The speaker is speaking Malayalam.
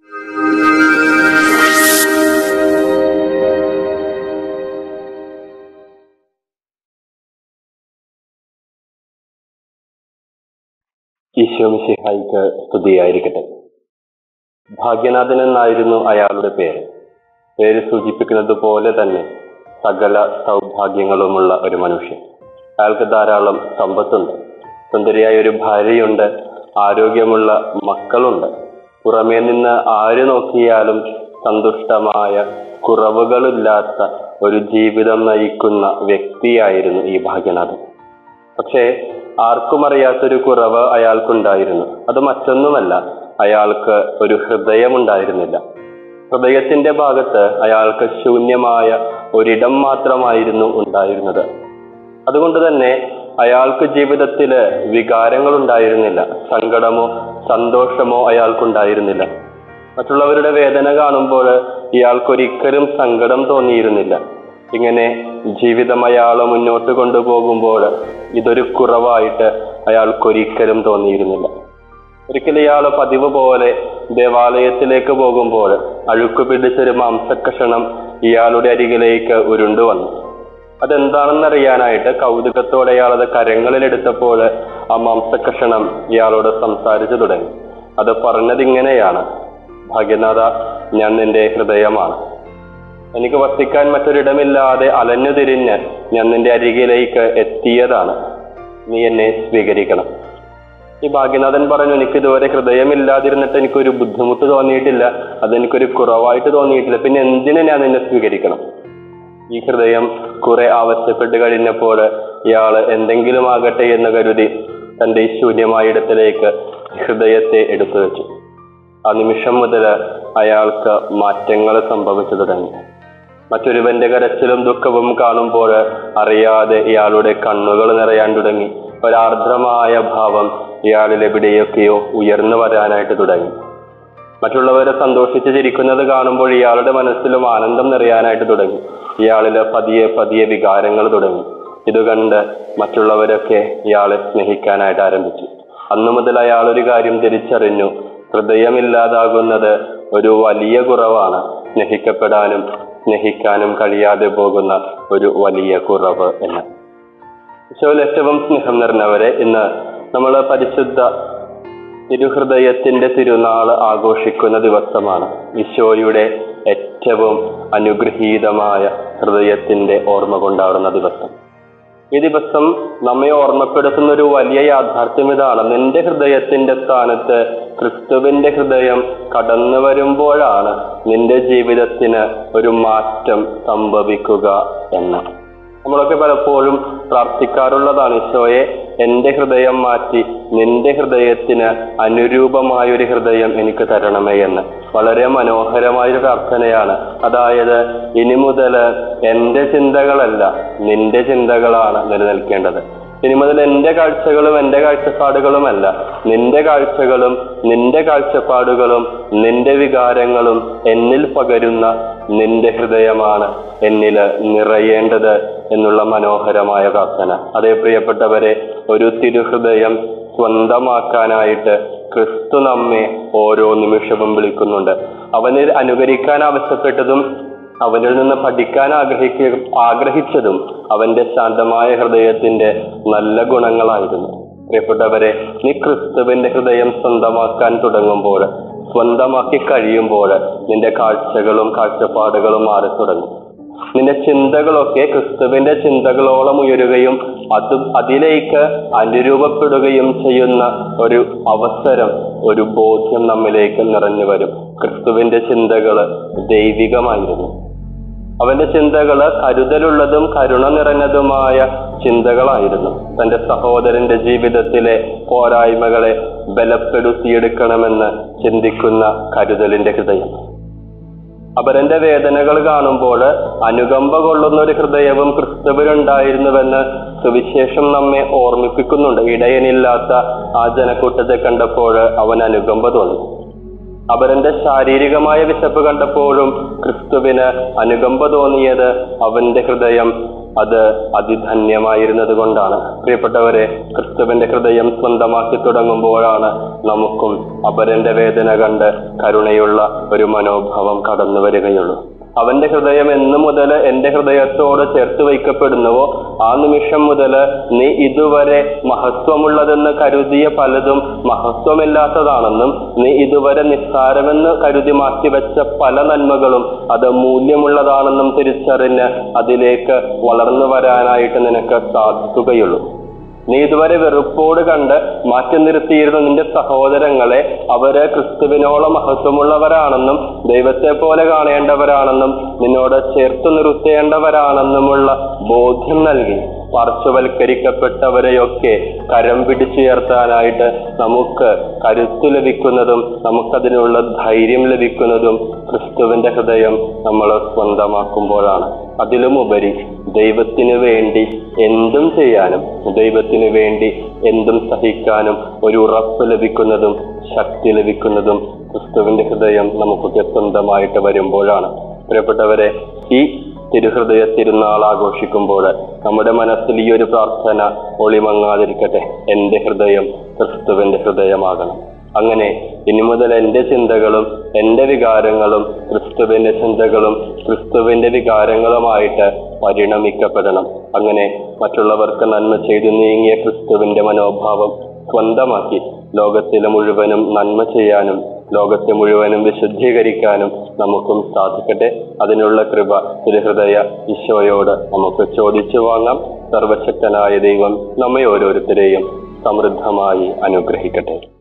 ഈശോമിശിഹായിക്ക് സ്തുതിയായിരിക്കട്ടെ ഭാഗ്യനാഥൻ എന്നായിരുന്നു അയാളുടെ പേര് പേര് സൂചിപ്പിക്കുന്നത് പോലെ തന്നെ സകല സൗഭാഗ്യങ്ങളുമുള്ള ഒരു മനുഷ്യൻ അയാൾക്ക് ധാരാളം സമ്പത്തുണ്ട് സുന്ദരിയായ ഒരു ഭാര്യയുണ്ട് ആരോഗ്യമുള്ള മക്കളുണ്ട് പുറമേ നിന്ന് ആര് നോക്കിയാലും സന്തുഷ്ടമായ കുറവുകളില്ലാത്ത ഒരു ജീവിതം നയിക്കുന്ന വ്യക്തിയായിരുന്നു ഈ ഭാഗ്യനാഥൻ പക്ഷേ ആർക്കും അറിയാത്തൊരു കുറവ് അയാൾക്കുണ്ടായിരുന്നു അത് മറ്റൊന്നുമല്ല അയാൾക്ക് ഒരു ഹൃദയമുണ്ടായിരുന്നില്ല ഹൃദയത്തിന്റെ ഭാഗത്ത് അയാൾക്ക് ശൂന്യമായ ഒരിടം മാത്രമായിരുന്നു ഉണ്ടായിരുന്നത് അതുകൊണ്ട് തന്നെ അയാൾക്ക് ജീവിതത്തില് വികാരങ്ങൾ ഉണ്ടായിരുന്നില്ല സങ്കടമോ സന്തോഷമോ അയാൾക്കുണ്ടായിരുന്നില്ല മറ്റുള്ളവരുടെ വേദന കാണുമ്പോൾ ഇയാൾക്കൊരിക്കലും സങ്കടം തോന്നിയിരുന്നില്ല ഇങ്ങനെ ജീവിതം അയാളെ മുന്നോട്ട് കൊണ്ടുപോകുമ്പോൾ ഇതൊരു കുറവായിട്ട് അയാൾക്കൊരിക്കലും തോന്നിയിരുന്നില്ല ഒരിക്കലും ഇയാൾ പതിവ് പോലെ ദേവാലയത്തിലേക്ക് പോകുമ്പോൾ അഴുക്ക് പിടിച്ചൊരു മാംസക്കഷണം ഇയാളുടെ അരികിലേക്ക് ഉരുണ്ടു വന്നു അതെന്താണെന്നറിയാനായിട്ട് കൗതുകത്തോടെ ഇയാൾ അത് കരങ്ങളിലെടുത്തപ്പോൾ ആ മാംസക്കഷണം ഇയാളോട് സംസാരിച്ചു തുടങ്ങി അത് പറഞ്ഞത് ഇങ്ങനെയാണ് ഭാഗ്യനാഥ ഞാൻ നിന്റെ ഹൃദയമാണ് എനിക്ക് വസിക്കാൻ മറ്റൊരിടമില്ലാതെ അലഞ്ഞു തിരിഞ്ഞ് ഞാൻ നിന്റെ അരികിലേക്ക് എത്തിയതാണ് നീ എന്നെ സ്വീകരിക്കണം ഈ ഭാഗ്യനാഥൻ പറഞ്ഞു എനിക്ക് ഇതുവരെ ഹൃദയമില്ലാതിരുന്നിട്ട് എനിക്കൊരു ബുദ്ധിമുട്ട് തോന്നിയിട്ടില്ല അതെനിക്കൊരു കുറവായിട്ട് തോന്നിയിട്ടില്ല പിന്നെ എന്തിനു ഞാൻ നിന്നെ സ്വീകരിക്കണം ഈ ഹൃദയം കുറെ ആവശ്യപ്പെട്ട് കഴിഞ്ഞപ്പോൾ ഇയാള് എന്തെങ്കിലും ആകട്ടെ എന്ന് കരുതി തന്റെ ഈ ശൂന്യമായ ഇടത്തിലേക്ക് ഹൃദയത്തെ എടുത്തു വെച്ചു ആ നിമിഷം മുതൽ അയാൾക്ക് മാറ്റങ്ങൾ സംഭവിച്ചു തുടങ്ങി മറ്റൊരുവന്റെ കരച്ചിലും ദുഃഖവും കാണുമ്പോൾ അറിയാതെ ഇയാളുടെ കണ്ണുകൾ നിറയാൻ തുടങ്ങി ഒരാർദ്രമായ ഭാവം ഇയാളിൽ എവിടെയൊക്കെയോ ഉയർന്നു വരാനായിട്ട് തുടങ്ങി മറ്റുള്ളവരെ സന്തോഷിച്ച് ചിരിക്കുന്നത് കാണുമ്പോൾ ഇയാളുടെ മനസ്സിലും ആനന്ദം നിറയാനായിട്ട് തുടങ്ങി ഇയാളില് പതിയെ പതിയെ വികാരങ്ങൾ തുടങ്ങി ഇത് കണ്ട് മറ്റുള്ളവരൊക്കെ ഇയാളെ സ്നേഹിക്കാനായിട്ട് ആരംഭിച്ചു അന്നു മുതൽ അയാൾ ഒരു കാര്യം തിരിച്ചറിഞ്ഞു ഹൃദയമില്ലാതാകുന്നത് ഒരു വലിയ കുറവാണ് സ്നേഹിക്കപ്പെടാനും സ്നേഹിക്കാനും കഴിയാതെ പോകുന്ന ഒരു വലിയ കുറവ് എന്ന് ഈശോയിൽ ഏറ്റവും സ്നേഹം നിറഞ്ഞവരെ ഇന്ന് നമ്മൾ പരിശുദ്ധ തിരുഹൃദയത്തിന്റെ തിരുനാൾ ആഘോഷിക്കുന്ന ദിവസമാണ് ഈശോയുടെ ഏറ്റവും അനുഗ്രഹീതമായ ഹൃദയത്തിന്റെ ഓർമ്മ കൊണ്ടാടുന്ന ദിവസം ഈ ദിവസം നമ്മെ ഓർമ്മപ്പെടുത്തുന്ന ഒരു വലിയ യാഥാർത്ഥ്യം ഇതാണ് നിന്റെ ഹൃദയത്തിന്റെ സ്ഥാനത്ത് ക്രിസ്തുവിന്റെ ഹൃദയം കടന്നു വരുമ്പോഴാണ് നിന്റെ ജീവിതത്തിന് ഒരു മാറ്റം സംഭവിക്കുക എന്ന് നമ്മളൊക്കെ പലപ്പോഴും പ്രാർത്ഥിക്കാറുള്ളതാണ് ഈശോയെ എന്റെ ഹൃദയം മാറ്റി നിന്റെ ഹൃദയത്തിന് അനുരൂപമായ ഒരു ഹൃദയം എനിക്ക് തരണമേ എന്ന് വളരെ മനോഹരമായ ഒരു പ്രാർത്ഥനയാണ് അതായത് ഇനി മുതൽ എന്റെ ചിന്തകളല്ല നിന്റെ ചിന്തകളാണ് നിലനിൽക്കേണ്ടത് ഇനി മുതൽ എന്റെ കാഴ്ചകളും എന്റെ കാഴ്ചപ്പാടുകളുമല്ല നിന്റെ കാഴ്ചകളും നിന്റെ കാഴ്ചപ്പാടുകളും നിന്റെ വികാരങ്ങളും എന്നിൽ പകരുന്ന നിന്റെ ഹൃദയമാണ് എന്നിൽ നിറയേണ്ടത് എന്നുള്ള മനോഹരമായ പ്രാർത്ഥന അതേ പ്രിയപ്പെട്ടവരെ ഒരു തിരുഹൃദയം സ്വന്തമാക്കാനായിട്ട് ക്രിസ്തു നമ്മെ ഓരോ നിമിഷവും വിളിക്കുന്നുണ്ട് അവനിൽ അനുകരിക്കാൻ ആവശ്യപ്പെട്ടതും അവനിൽ നിന്ന് പഠിക്കാൻ ആഗ്രഹിക്ക ആഗ്രഹിച്ചതും അവന്റെ ശാന്തമായ ഹൃദയത്തിന്റെ നല്ല ഗുണങ്ങളായിരുന്നു പ്രിയപ്പെട്ടവരെ നീ ക്രിസ്തുവിന്റെ ഹൃദയം സ്വന്തമാക്കാൻ തുടങ്ങുമ്പോൾ സ്വന്തമാക്കി കഴിയുമ്പോൾ നിന്റെ കാഴ്ചകളും കാഴ്ചപ്പാടുകളും മാറി തുടങ്ങും നിന്റെ ചിന്തകളൊക്കെ ക്രിസ്തുവിന്റെ ചിന്തകളോളം ഉയരുകയും അത് അതിലേക്ക് അനുരൂപപ്പെടുകയും ചെയ്യുന്ന ഒരു അവസരം ഒരു ബോധ്യം നമ്മിലേക്ക് നിറഞ്ഞു വരും ക്രിസ്തുവിന്റെ ചിന്തകള് ദൈവികമായിരുന്നു അവന്റെ ചിന്തകള് കരുതലുള്ളതും കരുണ നിറഞ്ഞതുമായ ചിന്തകളായിരുന്നു തന്റെ സഹോദരന്റെ ജീവിതത്തിലെ പോരായ്മകളെ ബലപ്പെടുത്തിയെടുക്കണമെന്ന് ചിന്തിക്കുന്ന കരുതലിന്റെ ഹൃദയം അപരന്റെ വേദനകൾ കാണുമ്പോൾ അനുകമ്പ കൊള്ളുന്ന ഒരു ഹൃദയവും ക്രിസ്തുവിനുണ്ടായിരുന്നുവെന്ന് സുവിശേഷം നമ്മെ ഓർമ്മിപ്പിക്കുന്നുണ്ട് ഇടയനില്ലാത്ത ആ ജനക്കൂട്ടത്തെ കണ്ടപ്പോൾ അവൻ അനുകമ്പ തോന്നി അപരന്റെ ശാരീരികമായ വിശപ്പ് കണ്ടപ്പോഴും ക്രിസ്തുവിന് അനുകമ്പ തോന്നിയത് അവന്റെ ഹൃദയം അത് അതിധന്യമായിരുന്നത് കൊണ്ടാണ് പ്രിയപ്പെട്ടവരെ ക്രിസ്തുവിന്റെ ഹൃദയം സ്വന്തമാക്കി തുടങ്ങുമ്പോഴാണ് നമുക്കും അപരന്റെ വേദന കണ്ട് കരുണയുള്ള ഒരു മനോഭാവം കടന്നു വരികയുള്ളൂ അവന്റെ ഹൃദയം എന്ന് മുതൽ എന്റെ ഹൃദയത്തോട് ചേർത്ത് വയ്ക്കപ്പെടുന്നുവോ ആ നിമിഷം മുതൽ നീ ഇതുവരെ മഹത്വമുള്ളതെന്ന് കരുതിയ പലതും മഹത്വമില്ലാത്തതാണെന്നും നീ ഇതുവരെ നിസ്സാരമെന്ന് കരുതി മാറ്റിവെച്ച പല നന്മകളും അത് മൂല്യമുള്ളതാണെന്നും തിരിച്ചറിഞ്ഞ് അതിലേക്ക് വളർന്നു വരാനായിട്ട് നിനക്ക് സാധിക്കുകയുള്ളൂ നീ ഇതുവരെ വെറുപ്പോട് കണ്ട് മാറ്റി നിർത്തിയിരുന്ന നിന്റെ സഹോദരങ്ങളെ അവര് ക്രിസ്തുവിനോളം മഹത്വമുള്ളവരാണെന്നും ദൈവത്തെ പോലെ കാണേണ്ടവരാണെന്നും നിന്നോട് ചേർത്ത് നിർത്തേണ്ടവരാണെന്നുമുള്ള ബോധ്യം നൽകി പാർശ്വവൽക്കരിക്കപ്പെട്ടവരെയൊക്കെ കരം പിടിച്ചുയർത്താനായിട്ട് നമുക്ക് കരുത്ത് ലഭിക്കുന്നതും നമുക്കതിനുള്ള ധൈര്യം ലഭിക്കുന്നതും ക്രിസ്തുവിന്റെ ഹൃദയം നമ്മൾ സ്വന്തമാക്കുമ്പോഴാണ് അതിലുമുപരി ദൈവത്തിന് വേണ്ടി എന്തും ചെയ്യാനും ദൈവത്തിന് വേണ്ടി എന്തും സഹിക്കാനും ഒരു ഉറപ്പ് ലഭിക്കുന്നതും ശക്തി ലഭിക്കുന്നതും ക്രിസ്തുവിന്റെ ഹൃദയം നമുക്കൊക്കെ സ്വന്തമായിട്ട് വരുമ്പോഴാണ് പ്രിയപ്പെട്ടവരെ ഈ തിരുഹൃദയ തിരുനാൾ ആഘോഷിക്കുമ്പോൾ നമ്മുടെ മനസ്സിൽ ഈ ഒരു പ്രാർത്ഥന ഒളിമങ്ങാതിരിക്കട്ടെ എന്റെ ഹൃദയം ക്രിസ്തുവിന്റെ ഹൃദയമാകണം അങ്ങനെ ഇനി മുതൽ എന്റെ ചിന്തകളും എന്റെ വികാരങ്ങളും ക്രിസ്തുവിന്റെ ചിന്തകളും ക്രിസ്തുവിന്റെ വികാരങ്ങളുമായിട്ട് പരിണമിക്കപ്പെടണം അങ്ങനെ മറ്റുള്ളവർക്ക് നന്മ ചെയ്തു നീങ്ങിയ ക്രിസ്തുവിന്റെ മനോഭാവം സ്വന്തമാക്കി ലോകത്തിലെ മുഴുവനും നന്മ ചെയ്യാനും ലോകത്തെ മുഴുവനും വിശുദ്ധീകരിക്കാനും നമുക്കും സാധിക്കട്ടെ അതിനുള്ള കൃപ തിരുഹൃദയ ഈശോയോട് നമുക്ക് ചോദിച്ചു വാങ്ങാം സർവശക്തനായ ദൈവം നമ്മെ ഓരോരുത്തരെയും സമൃദ്ധമായി അനുഗ്രഹിക്കട്ടെ